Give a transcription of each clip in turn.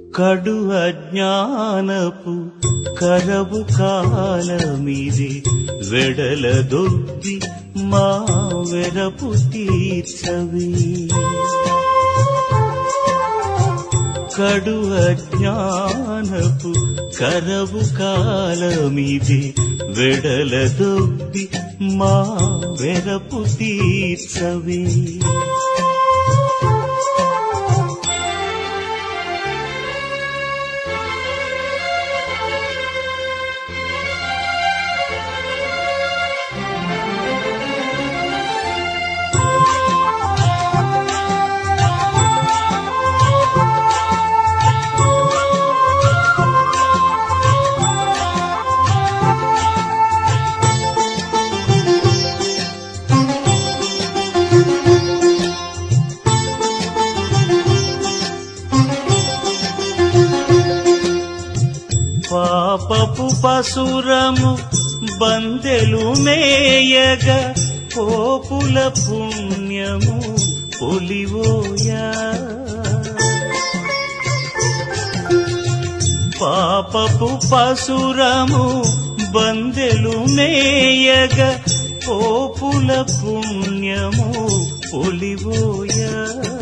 కడు అజ్ఞానపు కరవు కాలమిది వెడల దొబ్బి మా వెరపు తీర్చవి కడు అజ్ఞానపు కరవు కాలమిది వెడల దొబ్బి మా వెరపు తీర్చవి పాపపు పసురము బందెలు మేయగ పోపుల పుణ్యము పొలివోయా పాపపు పసురము బందెలు మేయగ పోపుల పుణ్యము పొలివోయా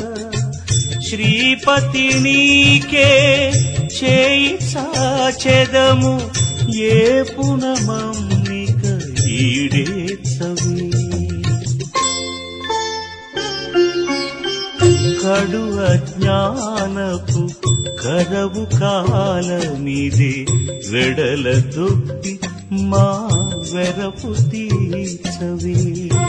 శ్రీపతి నీకే చేయి సాచెదము ఏ పునమమ్మిక ఈడేచ్చవి కడు అజ్ఞానపు కరవు కాలమిది వెడల దొబ్బి మా వెరపు తీర్చవి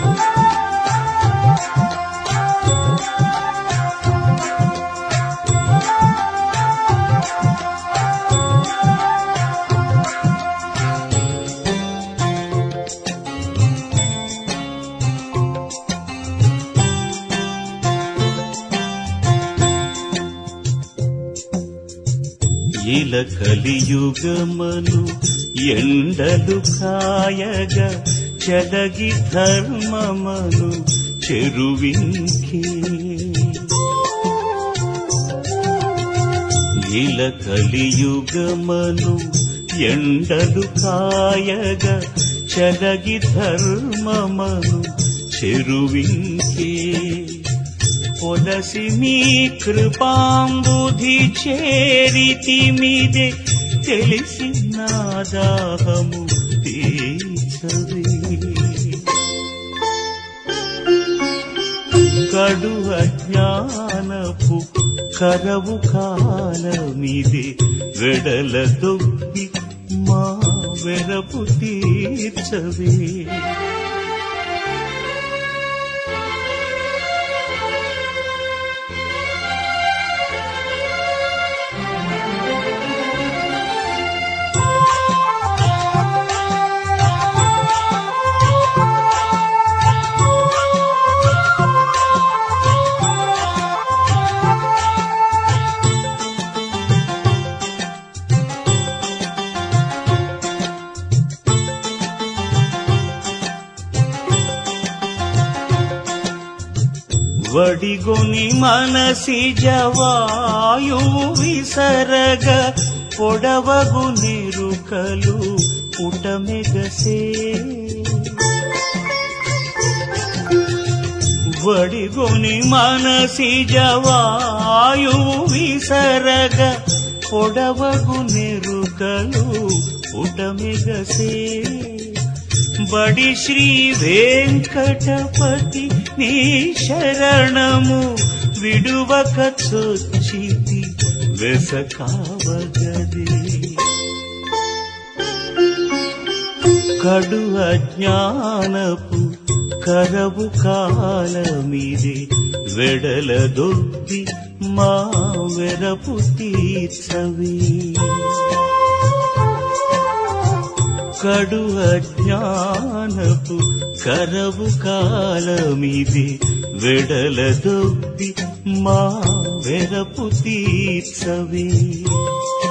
ఇల కలియుగమను ఎండలు కాయగా చెదగి ధర్మమను చెరువింకి ఇల కలియుగమను ఎండలు కాయగా చెదగి ధర్మమను చెరువింకే పొలసి మీ కృపాంబుధి చేరితి మీదే తెలిసి నా దాహము తీర్చవే కడు అజ్ఞానపు కరవు కాలమిది వెడల దొబ్బి మా వెరపు తీర్చవే వడిగొని మనసి జవాయువు విసరగ పొడవగు నిరుకలు పుటమెగసే వడిగొని మనసి జవాయువు విసరగ పొడవగు నిరుకలు పుటమెగసే బడి శ్రీ వెంకటపతి నీ శరణము విడువక చొచ్చితి వెసకావగదే కడు అజ్ఞానపు కరవు కాలమిది వెడల దొబ్బి మా వెరపు తీర్చవి కడు అజ్ఞానపు కరవు కాలమిది వెడల దొబ్బి మా వెరపు తీర్చవే